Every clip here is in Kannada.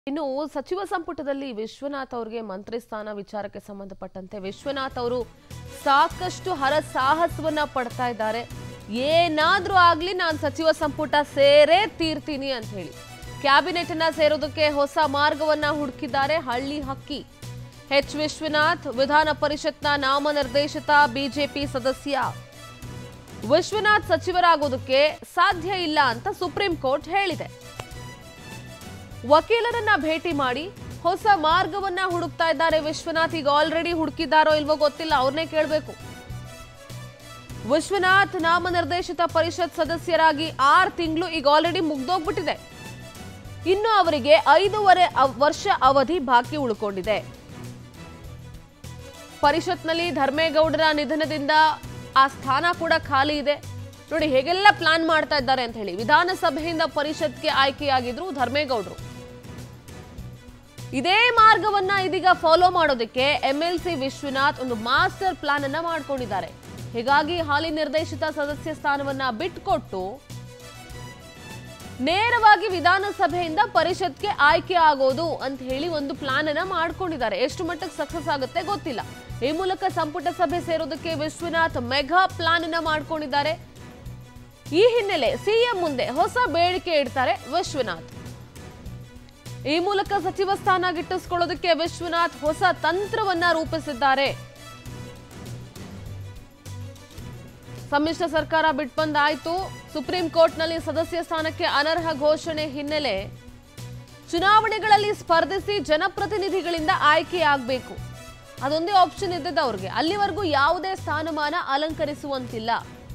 ಇನ್ನು ಸಚಿವ ಸಂಪುಟದಲ್ಲಿ ವಿಶ್ವನಾಥ್ ಅವರಿಗೆ ಮಂತ್ರಿ ಸ್ಥಾನ ವಿಚಾರಕ್ಕೆ ಸಂಬಂಧಪಟ್ಟಂತೆ ವಿಶ್ವನಾಥ್ ಅವರು ಸಾಕಷ್ಟು ಹರಸಾಹಸವನ್ನ ಪಡ್ತಾ ಇದ್ದಾರೆ ಏನಾದ್ರೂ ಆಗ್ಲಿ ನಾನು ಸಚಿವ ಸಂಪುಟ ಸೇರೇ ತೀರ್ತೀನಿ ಅಂತ ಹೇಳಿ ಕ್ಯಾಬಿನೆಟ್ ಅನ್ನ ಸೇರೋದಕ್ಕೆ ಹೊಸ ಮಾರ್ಗವನ್ನ ಹುಡುಕಿದ್ದಾರೆ ಹಳ್ಳಿ ಹಕ್ಕಿ ಎಚ್ ವಿಶ್ವನಾಥ್ ವಿಧಾನ ಪರಿಷತ್ನ ನಾಮನಿರ್ದೇಶಿತ ಬಿಜೆಪಿ ಸದಸ್ಯ ವಿಶ್ವನಾಥ್ ಸಚಿವರಾಗೋದಕ್ಕೆ ಸಾಧ್ಯ ಇಲ್ಲ ಅಂತ ಸುಪ್ರೀಂ ಕೋರ್ಟ್ ಹೇಳಿದೆ ವಕೀಲರನ್ನ ಭೇಟಿ ಮಾಡಿ ಹೊಸ ಮಾರ್ಗವನ್ನ ಹುಡುಕ್ತಾ ಇದ್ದಾರೆ ವಿಶ್ವನಾಥ್ ಈಗ ಆಲ್ರೆಡಿ ಹುಡುಕಿದ್ದಾರೋ ಇಲ್ವೋ ಗೊತ್ತಿಲ್ಲ ಅವ್ರನ್ನೇ ಕೇಳಬೇಕು ವಿಶ್ವನಾಥ್ ನಾಮನಿರ್ದೇಶಿತ ಪರಿಷತ್ ಸದಸ್ಯರಾಗಿ ಆರು ತಿಂಗಳು ಈಗ ಆಲ್ರೆಡಿ ಮುಗ್ದೋಗ್ಬಿಟ್ಟಿದೆ ಇನ್ನು ಅವರಿಗೆ ಐದೂವರೆ ಅವ್- ವರ್ಷ ಅವಧಿ ಬಾಕಿ ಉಳ್ಕೊಂಡಿದೆ ಪರಿಷತ್ನಲ್ಲಿ ಧರ್ಮೇಗೌಡರ ನಿಧನದಿಂದ ಆ ಸ್ಥಾನ ಕೂಡ ಖಾಲಿ ಇದೆ ನೋಡಿ ಹೇಗೆಲ್ಲ ಪ್ಲಾನ್ ಮಾಡ್ತಾ ಇದ್ದಾರೆ ಅಂತ ಹೇಳಿ ವಿಧಾನಸಭೆಯಿಂದ ಪರಿಷತ್ಗೆ ಆಯ್ಕೆಯಾಗಿದ್ರು ಧರ್ಮೇಗೌಡರು ಇದೇ ಮಾರ್ಗವನ್ನ ಇದೀಗ ಫಾಲೋ ಮಾಡೋದಕ್ಕೆ ಎಂ ಎಲ್ ಸಿ ವಿಶ್ವನಾಥ್ ಒಂದು ಮಾಸ್ಟರ್ ಪ್ಲಾನ್ ಅನ್ನ ಮಾಡ್ಕೊಂಡಿದ್ದಾರೆ ಹೀಗಾಗಿ ಹಾಲಿ ನಿರ್ದೇಶಿತ ಸದಸ್ಯ ಸ್ಥಾನವನ್ನ ಬಿಟ್ಕೊಟ್ಟು ನೇರವಾಗಿ ವಿಧಾನಸಭೆಯಿಂದ ಪರಿಷತ್ಗೆ ಆಯ್ಕೆ ಆಗೋದು ಅಂತ ಹೇಳಿ ಒಂದು ಪ್ಲಾನ್ ಅನ್ನ ಮಾಡ್ಕೊಂಡಿದ್ದಾರೆ ಎಷ್ಟು ಮಟ್ಟಕ್ಕೆ ಸಕ್ಸಸ್ ಆಗುತ್ತೆ ಗೊತ್ತಿಲ್ಲ ಈ ಮೂಲಕ ಸಂಪುಟ ಸಭೆ ಸೇರೋದಕ್ಕೆ ವಿಶ್ವನಾಥ್ ಮೆಗಾ ಪ್ಲಾನ್ ಅನ್ನ ಮಾಡ್ಕೊಂಡಿದ್ದಾರೆ ಈ ಹಿನ್ನೆಲೆ ಸಿಎಂ ಮುಂದೆ ಹೊಸ ಬೇಡಿಕೆ ಇಡ್ತಾರೆ ವಿಶ್ವನಾಥ್ ಈ ಮೂಲಕ ಸಚಿವ ಸ್ಥಾನ ಗಿಟ್ಟಿಸ್ಕೊಳ್ಳೋದಕ್ಕೆ ವಿಶ್ವನಾಥ್ ಹೊಸ ತಂತ್ರವನ್ನ ರೂಪಿಸಿದ್ದಾರೆ ಸಮ್ಮಿಶ್ರ ಸರ್ಕಾರ ಬಿಟ್ಬಂದಾಯ್ತು ಸುಪ್ರೀಂ ಕೋರ್ಟ್ನಲ್ಲಿ ಸದಸ್ಯ ಸ್ಥಾನಕ್ಕೆ ಅನರ್ಹ ಘೋಷಣೆ ಹಿನ್ನೆಲೆ ಚುನಾವಣೆಗಳಲ್ಲಿ ಸ್ಪರ್ಧಿಸಿ ಜನಪ್ರತಿನಿಧಿಗಳಿಂದ ಆಯ್ಕೆಯಾಗಬೇಕು ಅದೊಂದೇ ಆಪ್ಷನ್ ಇದ್ದದ್ದು ಅವ್ರಿಗೆ ಅಲ್ಲಿವರೆಗೂ ಯಾವುದೇ ಸ್ಥಾನಮಾನ ಅಲಂಕರಿಸುವಂತಿಲ್ಲ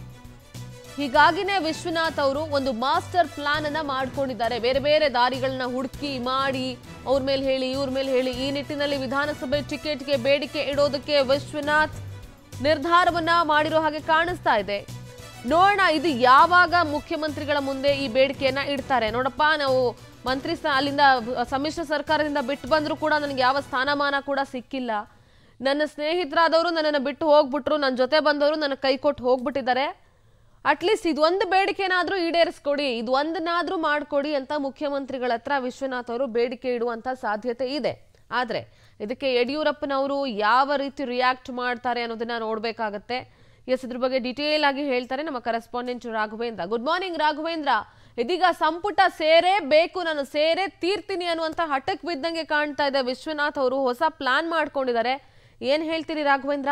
ಹೀಗಾಗಿನೇ ವಿಶ್ವನಾಥ್ ಅವರು ಒಂದು ಮಾಸ್ಟರ್ ಪ್ಲಾನ್ ಅನ್ನ ಮಾಡ್ಕೊಂಡಿದ್ದಾರೆ ಬೇರೆ ಬೇರೆ ದಾರಿಗಳನ್ನ ಹುಡುಕಿ ಮಾಡಿ ಅವ್ರ ಮೇಲೆ ಹೇಳಿ ಇವ್ರ ಮೇಲೆ ಹೇಳಿ ಈ ನಿಟ್ಟಿನಲ್ಲಿ ವಿಧಾನಸಭೆ ಟಿಕೆಟ್ಗೆ ಬೇಡಿಕೆ ಇಡೋದಕ್ಕೆ ವಿಶ್ವನಾಥ್ ನಿರ್ಧಾರವನ್ನ ಮಾಡಿರೋ ಹಾಗೆ ಕಾಣಿಸ್ತಾ ಇದೆ ನೋಡೋಣ ಇದು ಯಾವಾಗ ಮುಖ್ಯಮಂತ್ರಿಗಳ ಮುಂದೆ ಈ ಬೇಡಿಕೆಯನ್ನ ಇಡ್ತಾರೆ ನೋಡಪ್ಪ ನಾವು ಮಂತ್ರಿ ಸ್ಥಾ ಅಲ್ಲಿಂದ ಸಮ್ಮಿಶ್ರ ಸರ್ಕಾರದಿಂದ ಬಿಟ್ಟು ಬಂದರೂ ಕೂಡ ನನಗೆ ಯಾವ ಸ್ಥಾನಮಾನ ಕೂಡ ಸಿಕ್ಕಿಲ್ಲ ನನ್ನ ಸ್ನೇಹಿತರಾದವರು ನನ್ನನ್ನು ಬಿಟ್ಟು ಹೋಗ್ಬಿಟ್ರು ನನ್ನ ಜೊತೆ ಬಂದವರು ನನ್ನ ಕೈ ಕೊಟ್ಟು ಹೋಗ್ಬಿಟ್ಟಿದ್ದಾರೆ ಅಟ್ಲೀಸ್ಟ್ ಇದೊಂದು ಬೇಡಿಕೆನಾದ್ರೂ ಈಡೇರಿಸ್ಕೊಡಿ ಇದು ಒಂದನ್ನಾದ್ರೂ ಮಾಡ್ಕೊಡಿ ಅಂತ ಮುಖ್ಯಮಂತ್ರಿಗಳ ಹತ್ರ ವಿಶ್ವನಾಥ್ ಅವರು ಬೇಡಿಕೆ ಇಡುವಂತ ಸಾಧ್ಯತೆ ಇದೆ ಆದ್ರೆ ಇದಕ್ಕೆ ಯಡಿಯೂರಪ್ಪನವರು ಯಾವ ರೀತಿ ರಿಯಾಕ್ಟ್ ಮಾಡ್ತಾರೆ ಅನ್ನೋದನ್ನ ನೋಡ್ಬೇಕಾಗತ್ತೆ ಎಸ್ ಇದ್ರ ಬಗ್ಗೆ ಡಿಟೇಲ್ ಆಗಿ ಹೇಳ್ತಾರೆ ನಮ್ಮ correspondent Raghavendra good morning Raghavendra ಇದೀಗ ಸಂಪುಟ ಸೇರೇ ಬೇಕು ನಾನು ಸೇರೇ ತೀರ್ತೀನಿ ಅನ್ನುವಂತ ಹಠಕ್ ಬಿದ್ದಂಗೆ ಕಾಣ್ತಾ ಇದೆ ವಿಶ್ವನಾಥ್ ಅವರು ಹೊಸ ಪ್ಲಾನ್ ಮಾಡ್ಕೊಂಡಿದ್ದಾರೆ ಏನ್ ಹೇಳ್ತೀರಿ ರಾಘವೇಂದ್ರ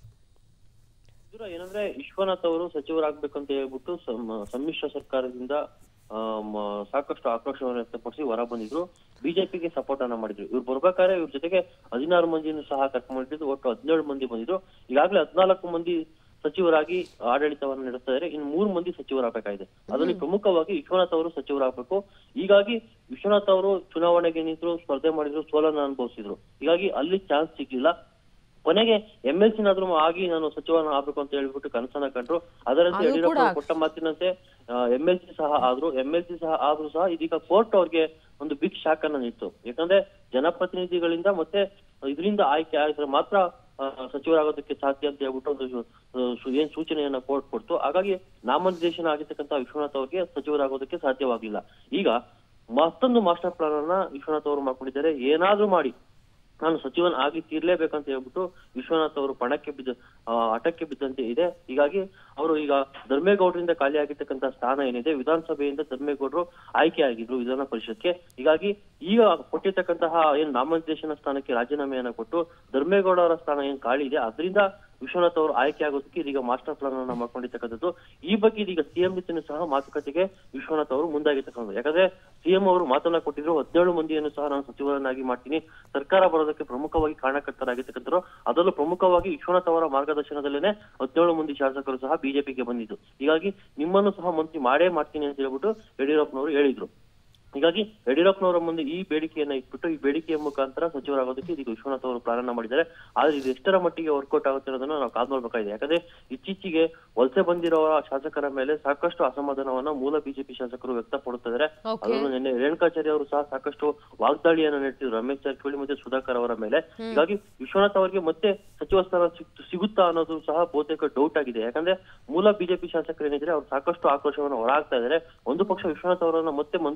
ಇದರ ಏನಂದ್ರೆ ವಿಶ್ವನಾಥ್ ಅವರು ಸಚಿವರಾಗ್ಬೇಕಂತ ಹೇಳ್ಬಿಟ್ಟು ಸಮ್- ಸಮ್ಮಿಶ್ರ ಸರ್ಕಾರದಿಂದ ಆ, ಮ- ಸಾಕಷ್ಟು ಆಕ್ರೋಶವನ್ನು ವ್ಯಕ್ತಪಡಿಸಿ ಹೊರ ಬಂದಿದ್ರು ಬಿಜೆಪಿಗೆ ಸಪೋರ್ಟ್ ಅನ್ನ ಮಾಡಿದ್ರು ಇವ್ರು ಬರ್ಬೇಕಾದ್ರೆ ಇವ್ರ ಜೊತೆಗೆ ಹದಿನಾರು ಮಂದಿನೂ ಸಹ ಕರ್ಕೊಂಡಿದ್ದು ಒಟ್ಟು ಹದಿನೇಳು ಮಂದಿ ಬಂದಿದ್ರು ಈಗಾಗಲೇ ಹದಿನಾಲ್ಕು ಮಂದಿ ಸಚಿವರಾಗಿ ಆಡಳಿತವನ್ನು ನಡೆಸ್ತಾ ಇದ್ದಾರೆ ಇನ್ನು ಮೂರು ಮಂದಿ ಸಚಿವರಾಗಬೇಕಾಗಿದೆ ಅದರಲ್ಲಿ ಪ್ರಮುಖವಾಗಿ ವಿಶ್ವನಾಥ್ ಅವರು ಸಚಿವರಾಗಬೇಕು ಹೀಗಾಗಿ ವಿಶ್ವನಾಥ್ ಅವರು ಚುನಾವಣೆಗೆ ನಿಂತರು ಸ್ಪರ್ಧೆ ಮಾಡಿದ್ರು ಸೋಲನ್ನ ಅನುಭವಿಸಿದ್ರು ಹೀಗಾಗಿ ಅಲ್ಲಿ ಚಾನ್ಸ್ ಸಿಗ್ಲಿಲ್ಲ ಕೊನೆಗೆ ಎಂ ಎಲ್ ಸಿನಾದ್ರೂ ಆಗಿ ನಾನು ಸಚಿವನ ಆಗ್ಬೇಕು ಅಂತ ಹೇಳ್ಬಿಟ್ಟು ಕನಸನ್ನ ಕಂಡ್ರು ಅದರಂತೆ ಅದು ಯಡಿಯೂರಪ್ಪ ಕೂಡ ಅವರು ಕೊಟ್ಟ ಮಾತಿನಂತೆ ಎಂ ಎಲ್ ಸಿ ಸಹ ಆದ್ರು ಎಂ ಎಲ್ ಸಿ ಸಹ ಆದ್ರೂ ಸಹ ಇದೀಗ ಕೋರ್ಟ್ ಅವ್ರಿಗೆ ಒಂದು ಬಿಗ್ ಶಾಕ್ ಅನ್ನ ನೀಡ್ತು ಯಾಕಂದ್ರೆ ಜನಪ್ರತಿನಿಧಿಗಳಿಂದ ಮತ್ತೆ ಇದರಿಂದ ಆಯ್ಕೆ ಆಗಿದ್ರೆ ಮಾತ್ರ ಆ, ಸಚಿವರಾಗೋದಕ್ಕೆ ಸಾಧ್ಯ ಅಂತ ಹೇಳ್ಬಿಟ್ಟು ಒಂದು ಆ, ಸು- ಏನ್ ಸೂಚನೆಯನ್ನ ಕೋರ್ಟ್ ಕೊಡ್ತು ಹಾಗಾಗಿ ನಾಮನಿರ್ದೇಶನ ಆಗಿರ್ತಕ್ಕಂಥ ವಿಶ್ವನಾಥ್ ಅವರಿಗೆ ಸಚಿವರಾಗೋದಕ್ಕೆ ಸಾಧ್ಯವಾಗಿಲ್ಲ ಈಗ ಮತ್ತೊಂದು ಮಾಸ್ಟರ್ ಪ್ಲಾನ್ ಅನ್ನ ವಿಶ್ವನಾಥ್ ಅವರು ಮಾಡ್ಕೊಂಡಿದ್ದಾರೆ ಏನಾದ್ರೂ ಮಾಡಿ ನಾನು ಸಚಿವನ್ ಆಗಿ ತೀರ್ಲೇಬೇಕಂತ ಹೇಳ್ಬಿಟ್ಟು ವಿಶ್ವನಾಥ್ ಅವರು ಪಣಕ್ಕೆ ಬಿದ್ದ ಆ, ಹಠಕ್ಕೆ ಬಿದ್ದಂತೆ ಇದೆ ಹೀಗಾಗಿ ಅವರು ಈಗ ಧರ್ಮೇಗೌಡರಿಂದ ಖಾಲಿ ಆಗಿರ್ತಕ್ಕಂಥ ಸ್ಥಾನ ಏನಿದೆ ವಿಧಾನಸಭೆಯಿಂದ ಧರ್ಮೇಗೌಡರು ಆಯ್ಕೆ ಆಗಿದ್ರು ವಿಧಾನ ಪರಿಷತ್ಗೆ ಹೀಗಾಗಿ ಈಗ ಕೊಟ್ಟಿರ್ತಕ್ಕಂತಹ ಏನ್ ನಾಮನಿರ್ದೇಶನ ಸ್ಥಾನಕ್ಕೆ ರಾಜೀನಾಮೆಯನ್ನ ಕೊಟ್ಟು ಧರ್ಮೇಗೌಡ ಅವರ ಸ್ಥಾನ ಏನ್ ಖಾಲಿ ಇದೆ ಅದರಿಂದ ವಿಶ್ವನಾಥ್ ಅವರು ಆಯ್ಕೆ ಆಗೋದಕ್ಕೆ ಇದೀಗ ಮಾಸ್ಟರ್ ಪ್ಲಾನ್ ಅನ್ನ ಮಾಡ್ಕೊಂಡಿರ್ತಕ್ಕಂಥದ್ದು ಈ ಬಗ್ಗೆ ಇದೀಗ ಸಿಎಂ ಜೊತೆ ಸಹ ಮಾತುಕತೆಗೆ ವಿಶ್ವನಾಥ್ ಅವರು ಮುಂದಾಗಿರ್ತಕ್ಕಂಥದ್ದು ಯಾಕಂದ್ರೆ ಸಿಎಂ ಅವರು ಮಾತನ್ನ ಕೊಟ್ಟಿದ್ರು ಹದಿನೇಳು ಮಂದಿಯನ್ನು ಸಹ ನಾನು ಸಚಿವರನ್ನಾಗಿ ಮಾಡ್ತೀನಿ ಸರ್ಕಾರ ಬರೋದಕ್ಕೆ ಪ್ರಮುಖವಾಗಿ ಕಾರಣಕರ್ತರಾಗಿರ್ತಕ್ಕಂಥವ್ರು ಅದರಲ್ಲೂ ಪ್ರಮುಖವಾಗಿ ವಿಶ್ವನಾಥ್ ಅವರ ಮಾರ್ಗದರ್ಶನದಲ್ಲೇನೆ ಹದಿನೇಳು ಮಂದಿ ಶಾಸಕರು ಸಹ ಬಿಜೆಪಿಗೆ ಬಂದಿದ್ದು ಹೀಗಾಗಿ ನಿಮ್ಮನ್ನು ಸಹ ಮಂತ್ರಿ ಮಾಡೇ ಮಾಡ್ತೀನಿ ಅಂತ ಹೇಳ್ಬಿಟ್ಟು ಯಡಿಯೂರಪ್ಪನವರು ಹೇಳಿದ್ರು ಹೀಗಾಗಿ ಯಡಿಯೂರಪ್ಪನವರ ಮುಂದೆ ಈ ಬೇಡಿಕೆಯನ್ನ ಇಟ್ಬಿಟ್ಟು ಈ ಬೇಡಿಕೆಯ ಮುಖಾಂತರ ಸಚಿವರಾಗೋದಕ್ಕೆ ಇದೀಗ ವಿಶ್ವನಾಥ್ ಅವರು ಪ್ರಾರಂಭ ಮಾಡಿದ್ದಾರೆ ಆದ್ರೆ ಇದು ಎಷ್ಟರ ಮಟ್ಟಿಗೆ ವರ್ಕೌಟ್ ಆಗುತ್ತೆ ಅನ್ನೋದನ್ನ ನಾವು ಕಾದ್ ನೋಡ್ಬೇಕಾಗಿದೆ ಯಾಕಂದ್ರೆ ಇತ್ತೀಚೆಗೆ ವಲಸೆ ಬಂದಿರೋ ಶಾಸಕರ ಮೇಲೆ ಸಾಕಷ್ಟು ಅಸಮಾಧಾನವನ್ನ ಮೂಲ ಬಿಜೆಪಿ ಶಾಸಕರು ವ್ಯಕ್ತಪಡುತ್ತಿದ್ದಾರೆ Okay. ಅದನ್ನು ನಿನ್ನೆ ರೇಣುಕಾಚಾರ್ಯ ಅವರು ಸಹ ಸಾಕಷ್ಟು ವಾಗ್ದಾಳಿಯನ್ನ ನಡೆಸಿದ್ರು ರಮೇಶ್ ಜಾರಕಿಹೊಳಿ ಮತ್ತೆ ಸುಧಾಕರ್ ಅವರ ಮೇಲೆ ಹೀಗಾಗಿ ವಿಶ್ವನಾಥ್ ಅವರಿಗೆ ಮತ್ತೆ ಸಚಿವ ಸ್ಥಾನ ಸಿಗ್- ಸಿಗುತ್ತಾ ಅನ್ನೋದು ಸಹ ಬಹುತೇಕ ಡೌಟ್ ಆಗಿದೆ ಯಾಕಂದ್ರೆ ಮೂಲ ಬಿಜೆಪಿ ಶಾಸಕರು ಏನಿದ್ರೆ ಅವ್ರು ಸಾಕಷ್ಟು ಆಕ್ರೋಶವನ್ನು ಹೊರಹಾಕ್ತಾ ಇದ್ದಾರೆ ಒಂದು ಪಕ್ಷ ವಿಶ್ವನಾಥ್ ಅವರನ್ನ ಮತ್ತೆ ಮಂತ್ರಿ ಮಾಡಿ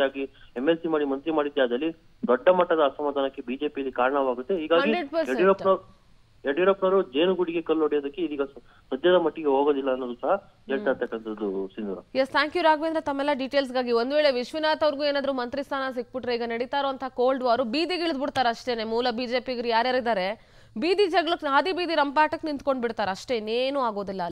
ಆಗಿ ಎಂ ಎಲ್ ಸಿ ಮಾಡಿ ಮಂತ್ರಿ ಮಾಡಿದ್ದೆ ಆದಲ್ಲಿ ದೊಡ್ಡ ಮಟ್ಟದ ಅಸಮಾಧಾನಕ್ಕೆ ಬಿಜೆಪಿಯಲ್ಲಿ ಕಾರಣವಾಗುತ್ತೆ ಹೀಗಾಗಿ 100%. ಯಡಿಯೂರಪ್ಪನವರು ಯಡಿಯೂರಪ್ಪನವರು ಜೇನುಗೂಡಿಗೆ ಕಲ್ಲು ಹೊಡೆಯೋದಕ್ಕೆ ಇದೀಗ ಸ- ಸದ್ಯದ ಮಟ್ಟಿಗೆ ಹೋಗೋದಿಲ್ಲ ಅನ್ನೋದು ಸಹ ಹೇಳ್ತಾ ಇರ್ತಕ್ಕಂಥದ್ದು Sindhura yes thank you Raghavendra ತಮ್ಮೆಲ್ಲ ಡೀಟೇಲ್ಸ್ಗಾಗಿ ಒಂದ್ ವೇಳೆ ವಿಶ್ವನಾಥ್ ಅವ್ರಿಗೂ ಏನಾದ್ರು ಮಂತ್ರಿ ಸ್ಥಾನ ಸಿಕ್ಬಿಟ್ರೆ ಈಗ ನಡೀತಾ ಇರುವಂತಹ ಕೋಲ್ಡ್ ವಾರು ಬೀದಿಗೆ ಇಳಿದ್ಬಿಡ್ತಾರೆ ಅಷ್ಟೇನೆ ಮೂಲ ಬಿಜೆಪಿಗರು ಯಾರ್ಯಾರಿದ್ದಾರೆ ಬೀದಿ ಜಗಳಕ್ಕೆ ಹಾದಿ ಬೀದಿ ರಂಪಾಟಕ್ಕೆ ನಿಂತ್ಕೊಂಡ್ ಬಿಡ್ತಾರೆ ಅಷ್ಟೇ ಇನ್ನೇನು ಆಗೋದಿಲ್ಲ